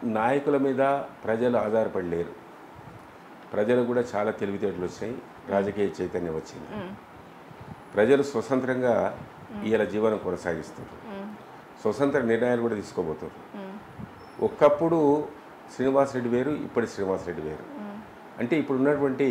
నాయకుల మీద ప్రజలు ఆధారపడి లేరు ప్రజలు కూడా చాలా తెలివితేటలు వచ్చినాయి రాజకీయ చైతన్యం వచ్చింది మ్మ్. ప్రజలు స్వతంత్రంగా ఇలా జీవనం కొనసాగిస్తారు మ్మ్. స్వతంత్ర నిర్ణయాలు కూడా తీసుకోబోతున్నారు మ్మ్. ఒకప్పుడు శ్రీనివాసరెడ్డి వేరు ఇప్పటి శ్రీనివాసరెడ్డి వేరు మ్మ్. అంటే ఇప్పుడు ఉన్నటువంటి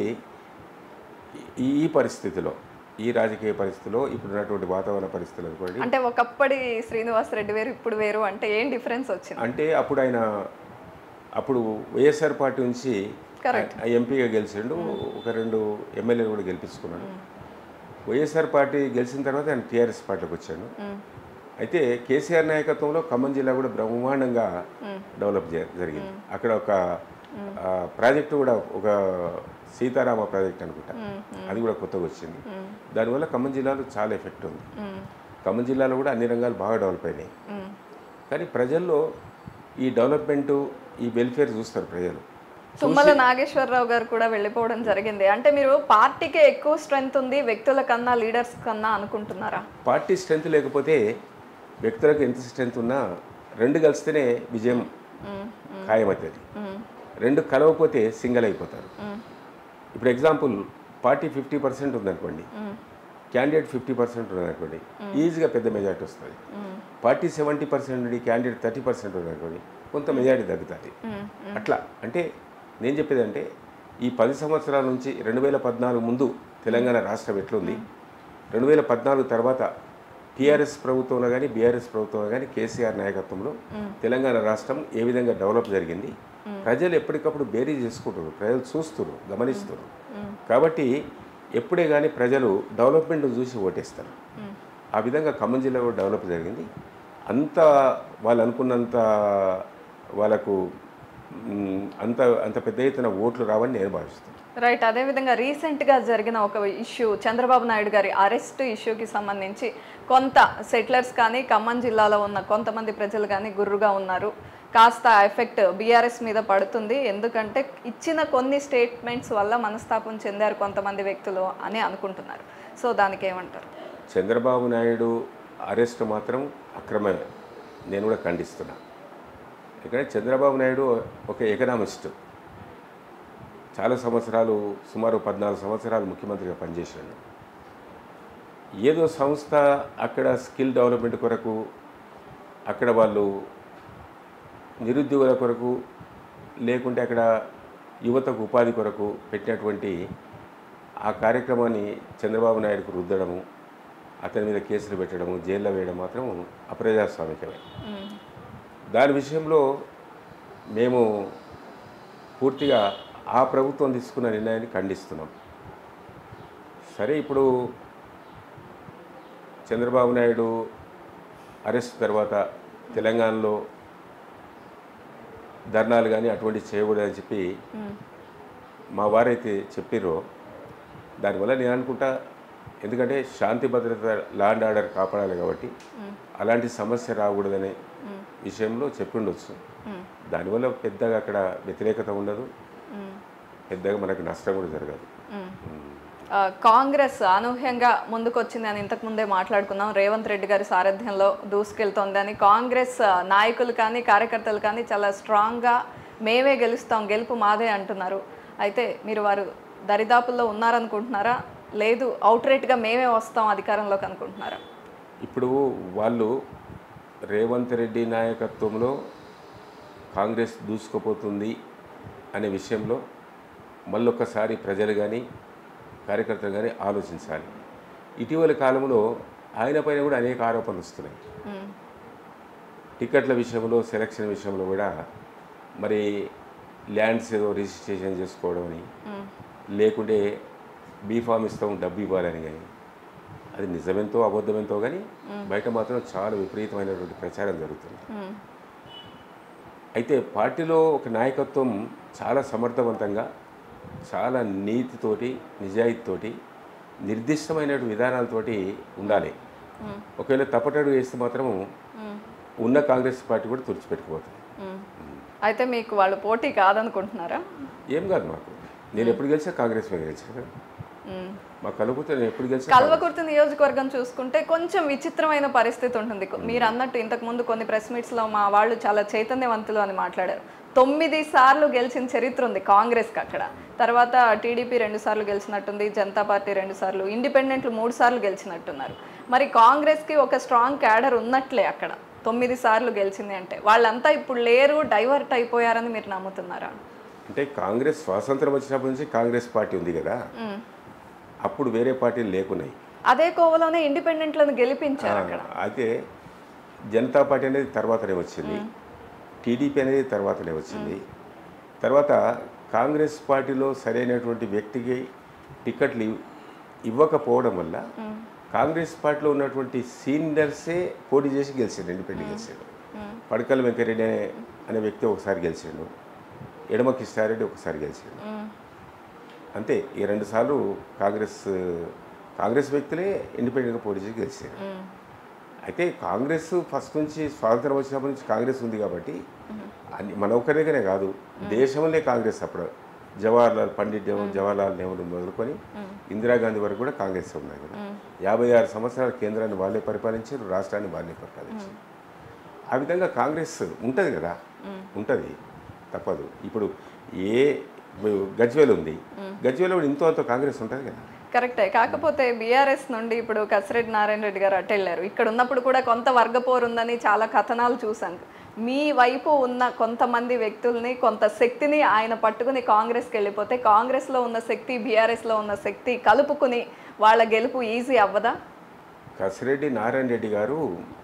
ఈ ఈ పరిస్థితిలో ఈ రాజకీయ పరిస్థితిలో ఇప్పుడు ఉన్నటువంటి వాతావరణ పరిస్థితులు అనుకోండి అంటే ఒకప్పటి శ్రీనివాస్ రెడ్డి వేరు ఇప్పుడు వేరు అంటే ఏం డిఫరెన్స్ వచ్చింది అంటే అప్పుడు ఆయన అప్పుడు వైఎస్ఆర్ పార్టీ నుంచి Correct. ఆ ఎంపీగా గెలిచిండు ఒక రెండు ఎమ్మెల్యేలు కూడా గెలిపించుకున్నాడు వైఎస్ఆర్ పార్టీ గెలిచిన తర్వాత ఆయన టీఆర్ఎస్ పార్టీకి వచ్చాడు మ్మ్. అయితే కేసీఆర్ నాయకత్వంలో ఖమ్మం జిల్లా కూడా బ్రహ్మాండంగా డెవలప్ జ- జరిగింది అక్కడ ఒక ఆ, ప్రాజెక్టు కూడా ఒక సీతారామ ప్రాజెక్ట్ అనుకుంటా అది కూడా కొత్తగా వచ్చింది దానివల్ల ఖమ్మం జిల్లాలో చాలా ఎఫెక్ట్ ఉంది మ్మ్. ఖమ్మం జిల్లాలో కూడా అన్ని రంగాలు బాగా డెవలప్ అయినాయి మ్మ్. కానీ ప్రజల్లో ఈ డెవలప్మెంట్ ఈ వెల్ఫేర్ చూస్తారు ప్రజలు తుమ్మల నాగేశ్వరరావు గారు కూడా వెళ్ళిపోవడం జరిగింది అంటే మీరు పార్టీకే ఎక్కువ స్ట్రెంగ్త్ ఉంది వ్యక్తుల కన్నా లీడర్స్ కన్నా అనుకుంటున్నారా పార్టీ స్ట్రెంత్ లేకపోతే వ్యక్తులకు ఎంత స్ట్రెంత్ ఉన్నా రెండు కలిస్తేనే విజయం మ్మ్. ఖాయమవుతుంది మ్మ్. రెండు కలవకపోతే సింగిల్ అయిపోతారు మ్మ్. ఇప్పుడు ఎగ్జాంపుల్ పార్టీ ఫిఫ్టీ పర్సెంట్ ఉందనుకోండి మ్మ్. క్యాండిడేట్ ఫిఫ్టీ పర్సెంట్ ఉందనుకోండి ఈజీగా పెద్ద మెజార్టీ వస్తుంది మ్మ్. పార్టీ సెవెంటీ పర్సెంట్ ఉండి క్యాండిడేట్ థర్టీ పర్సెంట్ ఉందనుకోండి కొంత మెజార్టీ తగ్గుతుంది మ్మ్. అట్లా అంటే నేను చెప్పేది అంటే ఈ పది సంవత్సరాల నుంచి రెండు వేల పద్నాలుగు ముందు తెలంగాణ రాష్ట్రం ఎట్లుంది రెండు వేల పద్నాలుగు తర్వాత టీఆర్ఎస్ ప్రభుత్వంలో కానీ బీఆర్ఎస్ ప్రభుత్వంలో కానీ కేసీఆర్ నాయకత్వంలో తెలంగాణ రాష్ట్రం ఏ విధంగా డెవలప్ జరిగింది ప్రజలు ఎప్పటికప్పుడు బేరీ చేసుకుంటారు ప్రజలు చూస్తున్నారు గమనిస్తున్నారు కాబట్టి ఎప్పుడే కానీ ప్రజలు డెవలప్మెంట్ చూసి ఓటేస్తారు ఆ విధంగా ఖమ్మం జిల్లా కూడా డెవలప్ జరిగింది అంత వాళ్ళు అనుకున్నంత వాళ్ళకు మ్, అంత అంత పెద్ద ఎత్తున ఓట్లు రావని నేను భావిస్తున్నాను రైట్ అదేవిధంగా రీసెంట్గా జరిగిన ఒక ఇష్యూ చంద్రబాబు నాయుడు గారి అరెస్ట్ ఇష్యూకి సంబంధించి కొంత సెటిలర్స్ కానీ ఖమ్మం జిల్లాలో ఉన్న కొంతమంది ప్రజలు కానీ గుర్రుగా ఉన్నారు కాస్త ఎఫెక్ట్ బీఆర్ఎస్ మీద పడుతుంది ఎందుకంటే ఇచ్చిన కొన్ని స్టేట్మెంట్స్ వల్ల మనస్తాపం చెందారు కొంతమంది వ్యక్తులు అని అనుకుంటున్నారు సో దానికి ఏమంటారు చంద్రబాబు నాయుడు అరెస్ట్ మాత్రం అక్రమమే నేను కూడా ఖండిస్తున్నా ఎందుకంటే చంద్రబాబు నాయుడు ఒక ఎకనామిస్ట్ చాలా సంవత్సరాలు సుమారు పద్నాలుగు సంవత్సరాలు ముఖ్యమంత్రిగా పనిచేశాడు ఏదో సంస్థ అక్కడ స్కిల్ డెవలప్మెంట్ కొరకు అక్కడ వాళ్ళు నిరుద్యోగుల కొరకు లేకుంటే అక్కడ యువతకు ఉపాధి కొరకు పెట్టినటువంటి ఆ కార్యక్రమాన్ని చంద్రబాబు నాయుడుకు రుద్దడము అతని మీద కేసులు పెట్టడము జైల్లో వేయడం మాత్రం అప్రజాస్వామికమే మ్మ్. దాని విషయంలో మేము పూర్తిగా ఆ ప్రభుత్వం తీసుకున్న నిర్ణయాన్ని ఖండిస్తున్నాం సరే ఇప్పుడు చంద్రబాబు నాయుడు అరెస్ట్ తర్వాత తెలంగాణలో ధర్నాలు కానీ అటువంటివి చేయకూడదని చెప్పి మ్మ్. మా వారైతే చెప్పిర్రో దానివల్ల నేను అనుకుంటా ఎందుకంటే శాంతి భద్రత లా అండ్ ఆర్డర్ కాపాడాలి కాబట్టి అలాంటి సమస్య రాకూడదనే విషయంలో చెప్పిండొచ్చు మ్మ్. దానివల్ల పెద్దగా అక్కడ వ్యతిరేకత ఉండదు మ్మ్. పెద్దగా మనకు నష్టం కూడా జరగదు మ్మ్. ఆ, కాంగ్రెస్ అనూహ్యంగా ముందుకొచ్చింది అని ఇంతకు ముందే మాట్లాడుకున్నాం రేవంత్ రెడ్డి గారి సారథ్యంలో దూసుకెళ్తోంది అని కాంగ్రెస్ ఆ, నాయకులు కానీ కార్యకర్తలు కానీ చాలా స్ట్రాంగ్గా మేమే గెలుస్తాం గెలుపు మాదే అంటున్నారు అయితే మీరు వారు దరిదాపుల్లో ఉన్నారనుకుంటున్నారా లేదు అవుట్రేట్గా మేమే వస్తాం అధికారంలోకి అనుకుంటున్నారా ఇప్పుడు వాళ్ళు రేవంత్ రెడ్డి నాయకత్వంలో కాంగ్రెస్ దూసుకుపోతుంది అనే విషయంలో మళ్ళొక్కసారి ప్రజలు కానీ కార్యకర్తలు కానీ ఆలోచించాలి ఇటీవల కాలంలో ఆయన పైన కూడా అనేక ఆరోపణలు వస్తున్నాయి మ్మ్. టికెట్ల విషయంలో సెలక్షన్ విషయంలో కూడా మరి ల్యాండ్స్ ఏదో రిజిస్ట్రేషన్ చేసుకోవడం అని మ్మ్. లేకుంటే బీఫామ్ ఇస్తాం డబ్బు ఇవ్వాలని కానీ అది నిజమెంతో అబద్ధమెంతో కానీ బయట మాత్రం చాలా విపరీతమైనటువంటి ప్రచారం జరుగుతుంది మ్మ్. అయితే పార్టీలో ఒక నాయకత్వం చాలా సమర్థవంతంగా చాలా నీతితోటి నిజాయితీతోటి నిర్దిష్టమైనటువంటి విధానాలతోటి ఉండాలి మ్మ్. ఒకవేళ తప్పటడు వేస్తే మాత్రం మ్మ్. ఉన్న కాంగ్రెస్ పార్టీ కూడా తుడిచిపెట్టుకుపోతుంది మ్మ్. అయితే మీకు వాళ్ళు పోటీ కాదనుకుంటున్నారా ఏం కాదు మాకు నేను ఎప్పుడు గెలిచా కాంగ్రెస్ మీద గెలిచాను కదా మ్మ్. మా కలుపుతో నేను ఎప్పుడు గెలిచా కల్వకుర్తి నియోజకవర్గం చూసుకుంటే కొంచెం విచిత్రమైన పరిస్థితి ఉంటుంది మీరు అన్నట్టు ఇంతకు ముందు కొన్ని ప్రెస్ మీట్స్లో మా వాళ్ళు చాలా చైతన్యవంతులు అని మాట్లాడారు తొమ్మిది సార్లు గెలిచిన చరిత్ర ఉంది కాంగ్రెస్కి అక్కడ తర్వాత టీడీపీ రెండు సార్లు గెలిచినట్టుంది జనతా పార్టీ రెండు సార్లు ఇండిపెండెంట్లు మూడు సార్లు గెలిచినట్టున్నారు మరి కాంగ్రెస్కి ఒక స్ట్రాంగ్ క్యాడర్ ఉన్నట్లే అక్కడ తొమ్మిది సార్లు గెలిచింది అంటే వాళ్ళంతా ఇప్పుడు లేరు డైవర్ట్ అయిపోయారని మీరు నమ్ముతున్నారా అంటే కాంగ్రెస్ స్వాతంత్రం వచ్చినప్పటి నుంచి కాంగ్రెస్ పార్టీ ఉంది కదా మ్మ్. అప్పుడు వేరే పార్టీలు లేకున్నాయి అదే కోవలోనే ఇండిపెండెంట్లను గెలిపించారు అక్కడ అయితే జనతా పార్టీ అనేది తర్వాతనే వచ్చింది టీడీపీ అనేది తర్వాతనే వచ్చింది తర్వాత కాంగ్రెస్ పార్టీలో సరైనటువంటి వ్యక్తికి టికెట్లు ఇవ్- ఇవ్వకపోవడం వల్ల కాంగ్రెస్ పార్టీలో ఉన్నటువంటి సీనియర్సే పోటీ చేసి గెలిచాడు ఇండిపెండెంట్ గెలిచాడు పడకల వెంకరెడ్డి అనే అనే వ్యక్తి ఒకసారి గెలిచాడు ఎడమ కిష్టారెడ్డి ఒకసారి గెలిచాడు మ్మ్. అంతే ఈ రెండు సార్లు కాంగ్రెస్ కాంగ్రెస్ వ్యక్తులే ఇండిపెండెంట్గా పోటీ చేసి గెలిచారు మ్మ్. అయితే కాంగ్రెస్ ఫస్ట్ నుంచి స్వాతంత్రం వచ్చినప్పటి నుంచి కాంగ్రెస్ ఉంది కాబట్టి అన్ని మన ఒక్కరిగానే కాదు దేశంలో కాంగ్రెస్ అప్పుడు జవహర్లాల్ పండిట్ జవ- జవహర్లాల్ నెహ్రూ మొదలుకొని ఇందిరాగాంధీ వరకు కూడా కాంగ్రెస్ ఉన్నాయి కదా యాభై ఆరు సంవత్సరాల కేంద్రాన్ని వాళ్ళే పరిపాలించారు రాష్ట్రాన్ని వాళ్ళే పరిపాలించారు ఆ విధంగా కాంగ్రెస్ ఉంటుంది కదా ఉంటుంది తప్పదు ఇప్పుడు ఏ గజ్వేల్ ఉంది గజ్వేల్ కూడా ఇంతో అంతో కాంగ్రెస్ ఉంటుంది కదా కరెక్టే కాకపోతే బీఆర్ఎస్ నుండి ఇప్పుడు కసిరెడ్డి నారాయణ రెడ్డి గారు అటు వెళ్ళారు ఇక్కడ ఉన్నప్పుడు కూడా కొంత వర్గపోరు ఉందని చాలా కథనాలు చూసాం మీ వైపు ఉన్న కొంతమంది వ్యక్తుల్ని కొంత శక్తిని ఆయన పట్టుకుని కాంగ్రెస్కి వెళ్ళిపోతే కాంగ్రెస్లో ఉన్న శక్తి బీఆర్ఎస్లో ఉన్న శక్తి కలుపుకుని వాళ్ళ గెలుపు ఈజీ అవ్వదా కసిరెడ్డి నారాయణ రెడ్డి గారు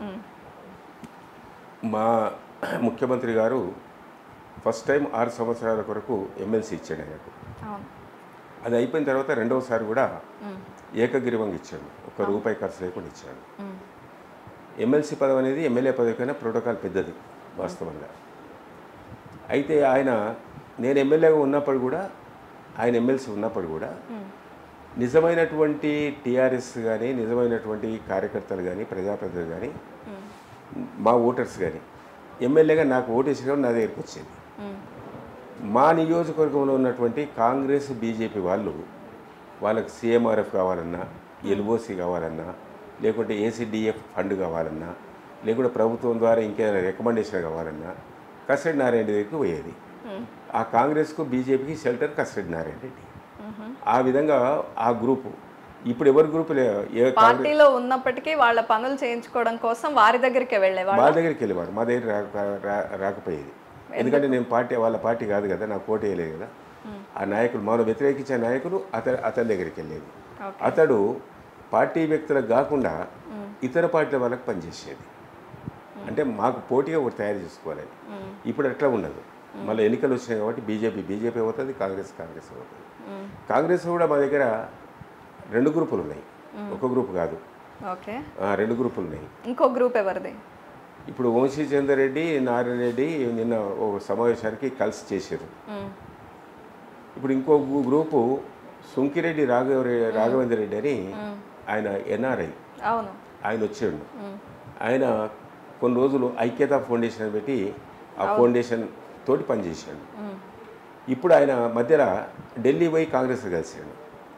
మా ముఖ్యమంత్రి గారు ఫస్ట్ టైం ఆరు సంవత్సరాల కొరకు ఎమ్మెల్సీ ఇచ్చాడు ఆయనకు అవును అది అయిపోయిన తర్వాత రెండవసారి కూడా ఏకగ్రీవంగా ఇచ్చాడు ఒక రూపాయి ఖర్చు లేకుండా ఇచ్చాడు మ్మ్. ఎమ్మెల్సీ పదవి అనేది ఎమ్మెల్యే పదవి కన్నా ప్రోటోకాల్ పెద్దది వాస్తవంగా అయితే ఆయన నేను ఎమ్మెల్యేగా ఉన్నప్పుడు కూడా ఆయన ఎమ్మెల్సీ ఉన్నప్పుడు కూడా నిజమైనటువంటి టీఆర్ఎస్ కానీ నిజమైనటువంటి కార్యకర్తలు కానీ ప్రజాప్రతినిధులు కానీ మా ఓటర్స్ కానీ ఎమ్మెల్యేగా నాకు ఓటేసి కూడా నా దగ్గరికి వచ్చేది మ్మ్. మా నియోజకవర్గంలో ఉన్నటువంటి కాంగ్రెస్ బీజేపీ వాళ్ళు వాళ్ళకి సీఎంఆర్ఎఫ్ కావాలన్నా ఎల్ఓసి కావాలన్నా లేకుంటే ఏసీడీఎఫ్ ఫండ్ కావాలన్నా లేకుంటే ప్రభుత్వం ద్వారా ఇంకేదైనా రికమెండేషన్ కావాలన్నా కసిరెడ్డి నారాయణ దగ్గరికి పోయేది మ్మ్. ఆ కాంగ్రెస్కు బీజేపీకి షెల్టర్ కసిరెడ్డి నారాయణ రెడ్డి మ్మ్. ఆ విధంగా ఆ గ్రూపు ఇప్పుడు ఎవరి గ్రూపు లే ఏ కాంగ్రెస్ పార్టీలో ఉన్నప్పటికీ వాళ్ళ పనులు చేయించుకోవడం కోసం వారి దగ్గరికి వెళ్ళేవాళ్ళు మా దగ్గరికి వెళ్ళేవారు మా దగ్గర రా- రా- రాకపోయేది ఎందుకంటే నేను పార్టీ వాళ్ళ పార్టీ కాదు కదా నాకు పోటీ వేయలేదు కదా ఆ నాయకులు మౌన వ్యతిరేకించే నాయకులు అతను అతని దగ్గరికి వెళ్ళేది ఓకే. అతడు పార్టీ వ్యక్తులకు కాకుండా ఇతర పార్టీల వాళ్ళకి పనిచేసేది అంటే మాకు పోటీగా ఒకటి తయారు చేసుకోవాలి మ్మ్. ఇప్పుడు అట్లా ఉండదు మళ్ళీ ఎన్నికలు వచ్చినాయి కాబట్టి బీజేపీ బీజేపీ అవుతుంది కాంగ్రెస్ కాంగ్రెస్ అవుతుంది మ్మ్. కాంగ్రెస్ కూడా మా దగ్గర రెండు గ్రూపులు ఉన్నాయి ఒక గ్రూప్ కాదు ఓకే ఆ, రెండు గ్రూపులు ఉన్నాయి ఇంకో గ్రూప్ ఎవరిది ఇప్పుడు వంశీ చంద్రరెడ్డి నారాయణ రెడ్డి నిన్న ఒక సమావేశానికి కలిసి చేశారు మ్మ్. ఇప్పుడు ఇంకో గు- గ్రూపు సుంకిరెడ్డి రాఘవ రాఘవేంద్ర రెడ్డి అని ఆయన ఎన్ఆర్ఐ అవును ఆయన వచ్చాడు మ్మ్. ఆయన కొన్ని రోజులు ఐక్యతా ఫౌండేషన్ అని పెట్టి ఆ ఫౌండేషన్ తోటి పనిచేశాడు మ్మ్. ఇప్పుడు ఆయన మధ్యలో ఢిల్లీ పోయి కాంగ్రెస్ కలిసాడు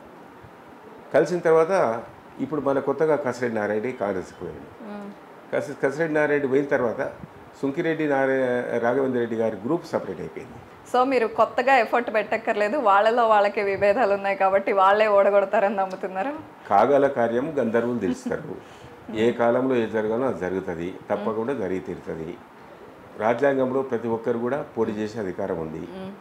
కలిసిన తర్వాత ఇప్పుడు మన కొత్తగా కసిరెడ్డి నారాయణ రెడ్డి కాంగ్రెస్కి పోయాడు మ్మ్. కసి కసిరెడ్డి నారాయణ రెడ్డి పోయిన తర్వాత సుంకిరెడ్డి నారాయణ రాఘవేంద్ర రెడ్డి గారి గ్రూప్ సపరేట్ అయిపోయింది సో మీరు కొత్తగా ఎఫర్ట్ పెట్టక్కర్లేదు వాళ్ళలో వాళ్ళకి విభేదాలు ఉన్నాయి కాబట్టి వాళ్ళే ఓడగొడతారని నమ్ముతున్నారు కాగల కార్యం గంధర్వులు తెలుస్తారు ఏ కాలంలో ఏ జరగాలో అది జరుగుతుంది తప్పకుండా జరిగి తీరుతుంది రాజ్యాంగంలో ప్రతి ఒక్కరు కూడా పోటీ చేసే అధికారం ఉంది